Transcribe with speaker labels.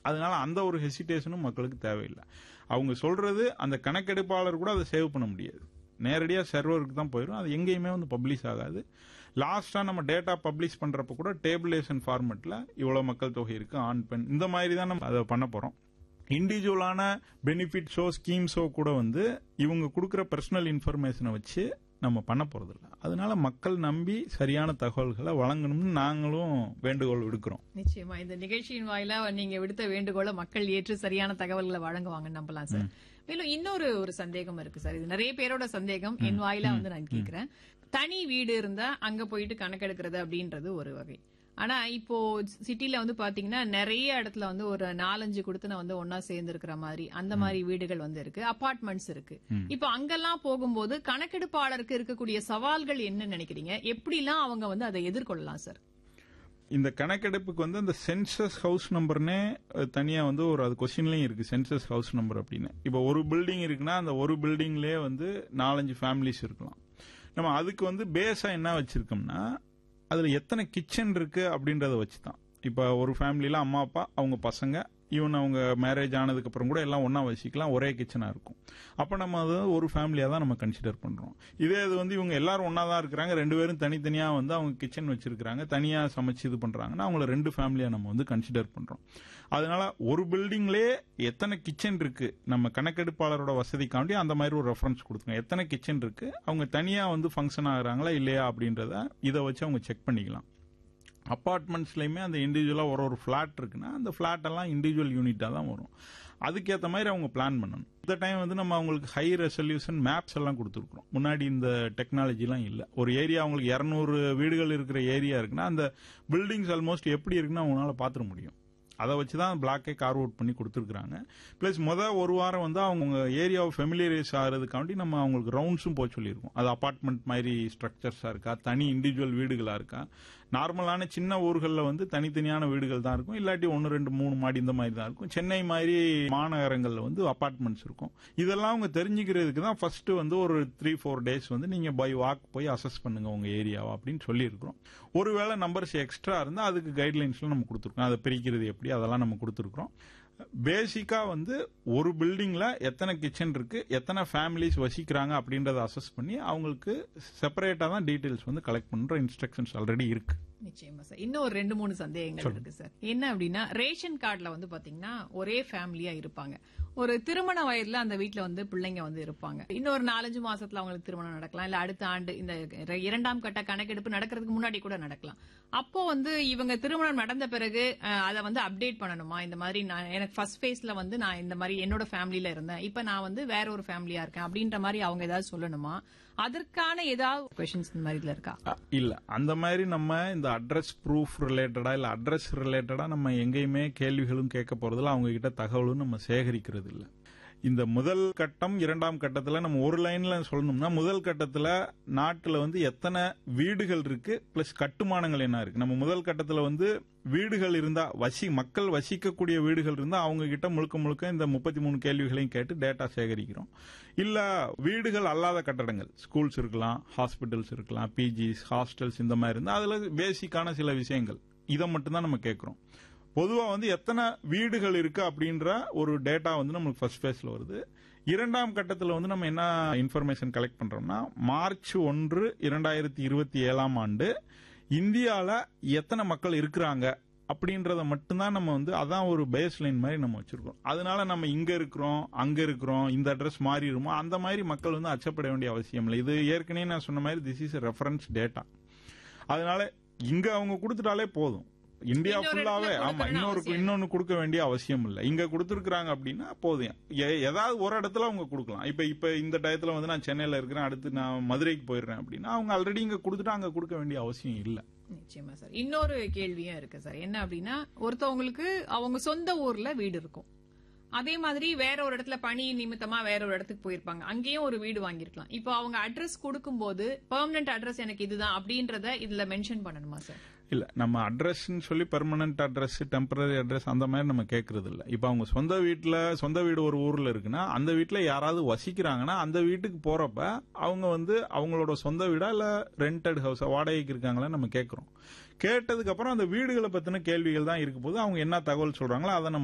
Speaker 1: அதனால அந்த ஒரு ஹெசிடேஷனும் மக்களுக்கு தேவையில்லை அவங்க சொல்றது அந்த கணக்கெடுப்பாளர் கூட அதை சேவ் பண்ண முடியாது நேரடியா சர்வருக்கு தான் போயிடும் அது எங்கேயுமே வந்து பப்ளிஷ் ஆகாது லாஸ்டா நம்ம டேட்டா பப்ளிஷ் பண்றப்ப கூட டேபிளேஷன் ஃபார்மெட்ல இவ்வளவு மக்கள் தொகை இருக்கு ஆண் பெண் இந்த மாதிரி தான் நம்ம அதை பண்ண போறோம் இண்டிவிஜுவலான பெனிஃபிட்ஸோ ஸ்கீம்ஸோ கூட வந்து இவங்க கொடுக்குற பர்சனல் இன்ஃபர்மேஷனை வச்சு நம்ம பண்ண போறதில்ல அதனால மக்கள் நம்பி சரியான தகவல்களை வழங்கணும்னு நாங்களும் வேண்டுகோள் விடுக்கிறோம்
Speaker 2: நிச்சயமா இந்த நிகழ்ச்சியின் வாயிலா நீங்க விடுத்த வேண்டுகோளை மக்கள் ஏற்று சரியான தகவல்களை வழங்குவாங்கன்னு நம்பலாம் சார் மேலும் இன்னொரு ஒரு சந்தேகம் இருக்கு சார் இது நிறைய பேரோட சந்தேகம் என் வாயிலா வந்து நான் கேக்குறேன் தனி வீடு இருந்தா அங்க போயிட்டு கணக்கெடுக்கிறது அப்படின்றது ஒரு வகை ஆனா இப்போ சிட்டில வந்து பாத்தீங்கன்னா நிறைய இடத்துல வந்து ஒரு நாலஞ்சு கொடுத்து வந்து ஒன்னா சேர்ந்து இருக்கிற மாதிரி அந்த மாதிரி வீடுகள் வந்து இருக்கு அபார்ட்மெண்ட்ஸ் இருக்கு இப்போ அங்கெல்லாம் போகும்போது கணக்கெடுப்பாளருக்கு இருக்கக்கூடிய சவால்கள் என்ன நினைக்கிறீங்க எப்படிலாம் அவங்க வந்து அதை எதிர்கொள்ளலாம் சார்
Speaker 1: இந்த கணக்கெடுப்புக்கு வந்து அந்த சென்சஸ் ஹவுஸ் நம்பர்னே அஹ், தனியா வந்து ஒரு அது கொஸ்டின்லயும் இருக்கு சென்சஸ் ஹவுஸ் நம்பர் அப்படின்னு இப்போ ஒரு பில்டிங் இருக்குன்னா அந்த ஒரு பில்டிங்லயே வந்து நாலஞ்சு ஃபேமிலிஸ் இருக்கலாம் நம்ம அதுக்கு வந்து பேஸா என்ன வச்சிருக்கோம்னா அதுல எத்தனை கிச்சன் இருக்கு அப்படின்றத வச்சு தான் இப்போ ஒரு ஃபேமிலியில அம்மா அப்பா அவங்க பசங்க ஈவன் அவங்க மேரேஜ் ஆனதுக்கு அப்புறம் கூட எல்லாம் ஒண்ணா வசிக்கலாம் ஒரே கிச்சனா இருக்கும் அப்ப நம்ம அது ஒரு ஃபேமிலியா தான் நம்ம கன்சிடர் பண்றோம் இதே இது வந்து இவங்க எல்லாரும் ஒண்ணா தான் இருக்கிறாங்க ரெண்டு பேரும் தனித்தனியா வந்து அவங்க கிச்சன் வச்சிருக்காங்க தனியா சமைச்சு இது பண்றாங்கன்னா அவங்கள ரெண்டு ஃபேமிலியா நம்ம வந்து கன்சிடர் பண்றோம் அதனால ஒரு பில்டிங்லயே எத்தனை கிச்சன் இருக்கு நம்ம கணக்கெடுப்பாளரோட வசதிக்காண்டி அந்த மாதிரி ஒரு ரெஃபரன்ஸ் கொடுத்துங்க எத்தனை கிச்சன் இருக்கு அவங்க தனியா வந்து ஃபங்க்ஷன் ஆகுறாங்களா இல்லையா அப்படின்றத இதை வச்சு அவங்க செக் பண்ணிக்கலாம் அப்பார்ட்மெண்ட்ஸ்லயுமே அந்த இண்டிவிஜுவலா ஒரு ஒரு ஃபிளாட் இருக்குன்னா அந்த ஃபிளாட் எல்லாம் இண்டிவிஜுவல் யூனிட்டா தான் வரும் அதுக்கேற்ற மாதிரி அவங்க பிளான் பண்ணணும் இந்த டைம் வந்து நம்ம அவங்களுக்கு ஹை ரெசல்யூஷன் மேப்ஸ் எல்லாம் கொடுத்துருக்கோம் முன்னாடி இந்த டெக்னாலஜிலாம் இல்ல ஒரு ஏரியா அவங்களுக்கு இருநூறு வீடுகள் இருக்கிற ஏரியா இருக்குன்னா அந்த பில்டிங்ஸ் ஆல்மோஸ்ட் எப்படி இருக்குன்னு அவங்களால பாத்துட முடியும் அதை வச்சு தான் பிளாக்கே கார்வ் அவுட் பண்ணி கொடுத்துருக்காங்க பிளஸ் முத ஒரு வாரம் வந்து அவங்க ஏரியாவை ஃபெமிலியரைஸ் ஆகிறதுக்காண்டி நம்ம அவங்களுக்கு ரவுண்ட்ஸும் போக சொல்லியிருக்கோம் அது அபார்ட்மெண்ட் மாதிரி ஸ்ட்ரக்சர்ஸா இருக்கா தனி இண்டிவிஜுவல் வீடுகளா இருக்கா நார்மலான சின்ன ஊர்களில் வந்து தனித்தனியான வீடுகள் தான் இருக்கும் இல்லாட்டி ஒன்று ரெண்டு மூணு மாடி இந்த மாதிரி தான் இருக்கும் சென்னை மாதிரி மாநகரங்களில் வந்து அபார்ட்மெண்ட்ஸ் இருக்கும் இதெல்லாம் அவங்க தெரிஞ்சுக்கிறதுக்கு தான் ஃபர்ஸ்ட் வந்து ஒரு த்ரீ ஃபோர் டேஸ் வந்து நீங்க பை வாக் போய் அசஸ் பண்ணுங்க உங்க ஏரியாவை அப்படின்னு சொல்லியிருக்கிறோம் ஒருவேளை நம்பர்ஸ் எக்ஸ்ட்ரா இருந்தா அதுக்கு கைட்லைன்ஸ்ல நம்ம கொடுத்துருக்கோம் அதை பிரிக்கிறது எப்படி அதெல்லாம் நம்ம கொடுத்துருக்கோம் பேசிக்கா வந்து ஒரு பில்டிங்ல எத்தனை கிச்சன் இருக்கு எத்தனை ஃபேமிலிஸ் வசிக்கிறாங்க அப்படின்றத அசஸ் பண்ணி அவங்களுக்கு செப்பரேட்டா தான் டீடைல்ஸ் வந்து கலெக்ட் பண்ற இன்ஸ்ட்ரக்ஷன்ஸ் ஆல்ரெடி இருக்கு
Speaker 2: நிச்சயமா சார் இன்னும் ஒரு ரெண்டு மூணு சந்தேகங்கள் இருக்கு சார் என்ன அப்படின்னா ரேஷன் கார்டுல வந்து பாத்தீங்கன்னா ஒரே ஃபேமிலியா இருப்பாங்க ஒரு திருமண வயதுல அந்த வீட்ல வந்து பிள்ளைங்க வந்து இருப்பாங்க இன்னொரு நாலஞ்சு மாசத்துல அவங்களுக்கு திருமணம் நடக்கலாம் இல்ல அடுத்த ஆண்டு இந்த இர- இரண்டாம் கட்ட கணக்கெடுப்பு நடக்கிறதுக்கு முன்னாடி கூட நடக்கலாம் அப்போ வந்து இவங்க திருமணம் நடந்த பிறகு அஹ், அதை வந்து அப்டேட் பண்ணணுமா இந்த மாதிரி நான் எனக்கு ஃபர்ஸ்ட் ஃபேஸ்ல வந்து நான் இந்த மாதிரி என்னோட ஃபேமிலில இருந்தேன் இப்ப நான் வந்து வேற ஒரு ஃபேமிலியா இருக்கேன் அப்படின்ற மாதிரி அவங்க ஏதாவது சொல்லணுமா அதற்கான ஏதாவது கொஸ்டின்ஸ் இந்த மாதிரி இதுல இருக்கா
Speaker 1: அ, இல்ல அந்த மாதிரி நம்ம இந்த அட்ரஸ் ப்ரூஃப் ரிலேட்டடா இல்ல அட்ரஸ் ரிலேட்டடா நம்ம எங்கேயுமே கேள்விகளும் கேட்க போறதில்ல அவங்க கிட்ட தகவலும் நம்ம சேகரிக்கிறது இல்ல இந்த முதல் கட்டம் இரண்டாம் கட்டத்துல நம்ம ஒரு லைன்ல சொல்லணும்னா முதல் கட்டத்துல நாட்டுல வந்து எத்தனை வீடுகள் இருக்கு பிளஸ் கட்டுமானங்கள் என்ன இருக்கு நம்ம முதல் கட்டத்துல வந்து வீடுகள் இருந்தா வசி மக்கள் வசிக்கக்கூடிய வீடுகள் இருந்தா அவங்க கிட்ட முழுக்க முழுக்க இந்த முப்பத்தி மூணு கேள்விகளையும் கேட்டு டேட்டா சேகரிக்கிறோம் இல்ல வீடுகள் அல்லாத கட்டடங்கள் ஸ்கூல்ஸ் இருக்கலாம் ஹாஸ்பிட்டல்ஸ் இருக்கலாம் பிஜிஸ் ஹாஸ்டல்ஸ் இந்த மாதிரி இருந்தா அதுல பேசிக்கான சில விஷயங்கள் இதை மட்டும் தான் நம்ம கேட்கிறோம் பொதுவா வந்து எத்தனை வீடுகள் இருக்கு அப்படின்ற ஒரு டேட்டா வந்து நம்மளுக்கு ஃபர்ஸ்ட் ஃபேஸ்ல வருது இரண்டாம் கட்டத்தில் வந்து நம்ம என்ன இன்ஃபர்மேஷன் கலெக்ட் பண்றோம்னா மார்ச் ஒன்று இரண்டாயிரத்தி இருபத்தி ஏழாம் ஆண்டு இந்தியால எத்தனை மக்கள் இருக்கிறாங்க அப்படின்றத மட்டும்தான் நம்ம வந்து அதான் ஒரு பேஸ் லைன் மாதிரி நம்ம வச்சிருக்கோம் அதனால நம்ம இங்க இருக்கிறோம் அங்க இருக்கிறோம் இந்த அட்ரஸ் மாறிடுமோ அந்த மாதிரி மக்கள் வந்து அச்சப்பட வேண்டிய அவசியம் இல்லை இது ஏற்கனவே நான் சொன்ன மாதிரி திஸ் இஸ் ரெஃபரன்ஸ் டேட்டா அதனால இங்க அவங்க கொடுத்துட்டாலே போதும் இந்தியா
Speaker 2: இன்னொரு
Speaker 1: ஃபுல்லாவே
Speaker 2: இடத்துல
Speaker 1: ஆமா
Speaker 2: கொடுக்கணும்னு
Speaker 1: இன்னொரு
Speaker 2: அவசியம்
Speaker 1: இன்னொன்னு கொடுக்க வேண்டிய அவசியம் இல்லை இங்க கொடுத்துருக்காங்க அப்படின்னா போதும் எ- ஏதாவது ஒரு இடத்துல அவங்க கொடுக்கலாம் இப்ப இப்ப இந்த டயத்துல வந்து நான் சென்னையில இருக்கிறேன் அடுத்து நான் மதுரைக்கு போயிடுறேன் அப்படின்னா அவங்க ஆல்ரெடி இங்க கொடுத்துட்டு அங்க கொடுக்க வேண்டிய அவசியம் இல்லை
Speaker 2: நிச்சயமா சார் இன்னொரு கேள்வியும் இருக்கு சார் என்ன அப்படின்னா ஒருத்தவங்களுக்கு அவங்க சொந்த ஊர்ல வீடு இருக்கும் அதே மாதிரி வேற ஒரு இடத்துல பணி நிமித்தமா வேற ஒரு இடத்துக்கு போயிருப்பாங்க அங்கேயும் ஒரு வீடு வாங்கியிருக்கலாம் இப்போ அவங்க அட்ரஸ் கொடுக்கும்போது பெர்மனன்ட் அட்ரஸ் எனக்கு இதுதான் அப்படின்றத இதுல மென்ஷன் பண்ணணுமா சார்
Speaker 1: இல்ல நம்ம அட்ரஸ்ன்னு சொல்லி பெர்மனன்ட் அட்ரஸ் டெம்பரரி அட்ரஸ் அந்த மாதிரி நம்ம கேட்கறது இல்ல இப்ப அவங்க சொந்த வீட்டுல சொந்த வீடு ஒரு ஊர்ல இருக்குன்னா அந்த வீட்டுல யாராவது வசிக்கிறாங்கன்னா அந்த வீட்டுக்கு போறப்ப அவங்க வந்து அவங்களோட சொந்த வீடா இல்ல ரெண்டட் ஹவுஸ் வாடகைக்கு இருக்காங்களா நம்ம கேட்கறோம் கேட்டதுக்கு அப்புறம் அந்த வீடுகளை பத்தின கேள்விகள் தான் இருக்கும் போது அவங்க என்ன தகவல் சொல்றாங்களோ அதை நம்ம